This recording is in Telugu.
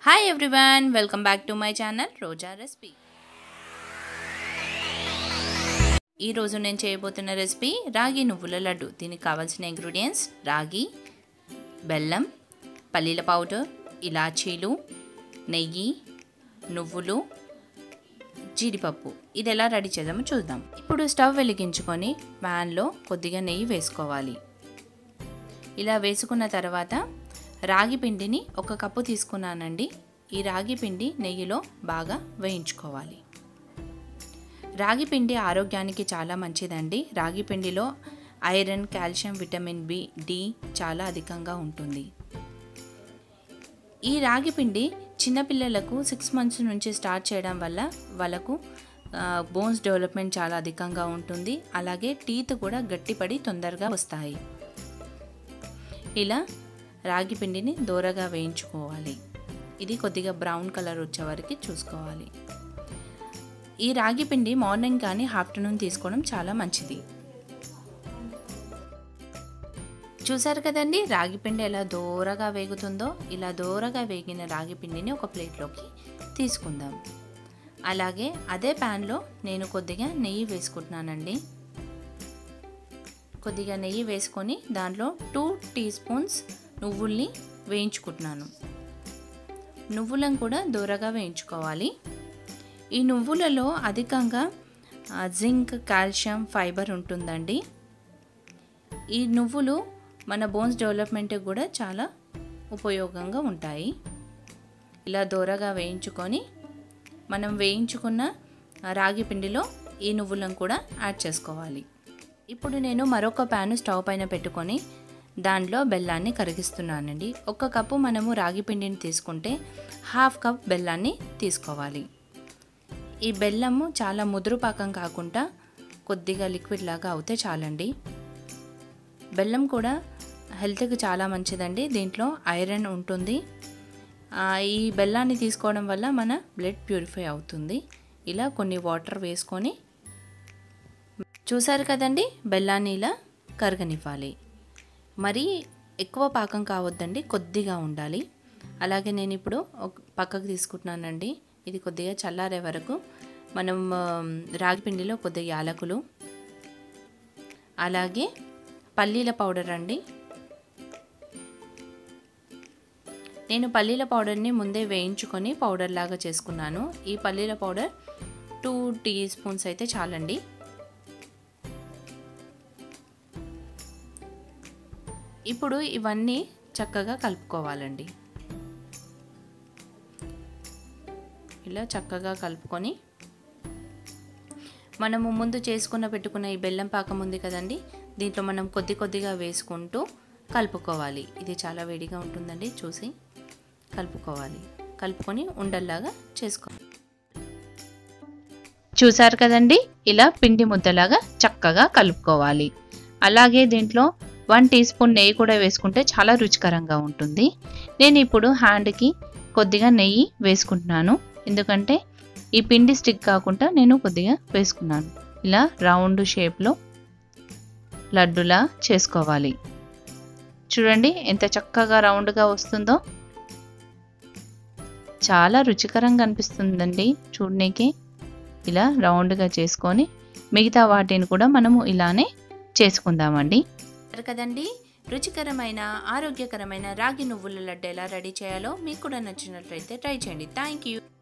hi everyone welcome back to my channel Roja recipe ఈరోజు నేను చేయబోతున్న రెసిపీ రాగి నువ్వుల లడ్డు దీనికి కావాల్సిన ఇంగ్రీడియంట్స్ రాగి బెల్లం పల్లీల పౌడర్ ఇలాచీలు నెయ్యి నువ్వులు జీడిపప్పు ఇది ఎలా రెడీ చేద్దామో చూద్దాం ఇప్పుడు స్టవ్ వెలిగించుకొని ప్యాన్లో కొద్దిగా నెయ్యి వేసుకోవాలి ఇలా వేసుకున్న తర్వాత రాగి పిండిని ఒక కప్పు తీసుకున్నానండి ఈ రాగి పిండి నెయ్యిలో బాగా వేయించుకోవాలి రాగి పిండి ఆరోగ్యానికి చాలా మంచిదండి రాగి పిండిలో iron calcium vitamin B D చాలా అధికంగా ఉంటుంది ఈ రాగి పిండి చిన్నపిల్లలకు సిక్స్ మంత్స్ నుంచి స్టార్ట్ చేయడం వల్ల వాళ్ళకు బోన్స్ డెవలప్మెంట్ చాలా అధికంగా ఉంటుంది అలాగే టీత్ కూడా గట్టిపడి తొందరగా వస్తాయి ఇలా రాగి పిండిని దూరగా వేయించుకోవాలి ఇది కొద్దిగా బ్రౌన్ కలర్ వచ్చే వరకు చూసుకోవాలి ఈ రాగి పిండి మార్నింగ్ కానీ ఆఫ్టర్నూన్ తీసుకోవడం చాలా మంచిది చూసారు కదండి రాగి పిండి ఎలా దూరగా వేగుతుందో ఇలా దూరగా వేగిన రాగి పిండిని ఒక ప్లేట్లోకి తీసుకుందాం అలాగే అదే ప్యాన్లో నేను కొద్దిగా నెయ్యి వేసుకుంటున్నానండి కొద్దిగా నెయ్యి వేసుకొని దాంట్లో టూ టీ స్పూన్స్ నువ్వుల్ని వేయించుకుంటున్నాను నువ్వులను కూడా దూరగా వేయించుకోవాలి ఈ నువ్వులలో అధికంగా జింక్ కాల్షియం ఫైబర్ ఉంటుందండి ఈ నువ్వులు మన బోన్స్ డెవలప్మెంట్కి కూడా చాలా ఉపయోగంగా ఉంటాయి ఇలా దూరగా వేయించుకొని మనం వేయించుకున్న రాగి పిండిలో ఈ నువ్వులను కూడా యాడ్ చేసుకోవాలి ఇప్పుడు నేను మరొక ప్యాను స్టవ్ పైన పెట్టుకొని దాంట్లో బెల్లాన్ని కరిగిస్తున్నానండి ఒక కప్పు మనము రాగి పిండిని తీసుకుంటే హాఫ్ కప్ బెల్లాన్ని తీసుకోవాలి ఈ బెల్లము చాలా ముదురు పాకం కాకుండా కొద్దిగా లిక్విడ్ లాగా అవుతే చాలండి బెల్లం కూడా హెల్త్కి చాలా మంచిదండి దీంట్లో ఐరన్ ఉంటుంది ఈ బెల్లాన్ని తీసుకోవడం వల్ల మన బ్లడ్ ప్యూరిఫై అవుతుంది ఇలా కొన్ని వాటర్ వేసుకొని చూసారు కదండి బెల్లాన్ని ఇలా కరగనివ్వాలి మరీ ఎక్కువ పాకం కావద్దండి కొద్దిగా ఉండాలి అలాగే నేను ఇప్పుడు పక్కకు తీసుకుంటున్నానండి ఇది కొద్దిగా చల్లారే వరకు మనం రాగి పిండిలో కొద్దిగా యాలకులు అలాగే పల్లీల పౌడర్ అండి నేను పల్లీల పౌడర్ని ముందే వేయించుకొని పౌడర్ లాగా చేసుకున్నాను ఈ పల్లీల పౌడర్ టూ టీ స్పూన్స్ అయితే చాలండి ఇప్పుడు ఇవన్నీ చక్కగా కలుపుకోవాలండి ఇలా చక్కగా కలుపుకొని మనము ముందు చేసుకున్న పెట్టుకున్న ఈ బెల్లం పాకం ఉంది కదండి దీంట్లో మనం కొద్ది కొద్దిగా వేసుకుంటూ కలుపుకోవాలి ఇది చాలా వేడిగా ఉంటుందండి చూసి కలుపుకోవాలి కలుపుకొని ఉండల్లాగా చేసుకోవాలి చూసారు కదండి ఇలా పిండి ముద్దలాగా చక్కగా కలుపుకోవాలి అలాగే దీంట్లో వన్ టీ స్పూన్ నెయ్యి కూడా వేసుకుంటే చాలా రుచికరంగా ఉంటుంది నేను ఇప్పుడు హ్యాండ్కి కొద్దిగా నెయ్యి వేసుకుంటున్నాను ఎందుకంటే ఈ పిండి స్టిక్ కాకుండా నేను కొద్దిగా వేసుకున్నాను ఇలా రౌండ్ షేప్లో లడ్డులా చేసుకోవాలి చూడండి ఎంత చక్కగా రౌండ్గా వస్తుందో చాలా రుచికరంగా అనిపిస్తుందండి చూడనీకి ఇలా రౌండ్గా చేసుకొని మిగతా వాటిని కూడా మనము ఇలానే చేసుకుందామండి కదండి రుచికరమైన ఆరోగ్యకరమైన రాగి నువ్వుల లడ్డు ఎలా రెడీ చేయాలో మీకు కూడా నచ్చినట్లయితే ట్రై చేయండి థ్యాంక్ యూ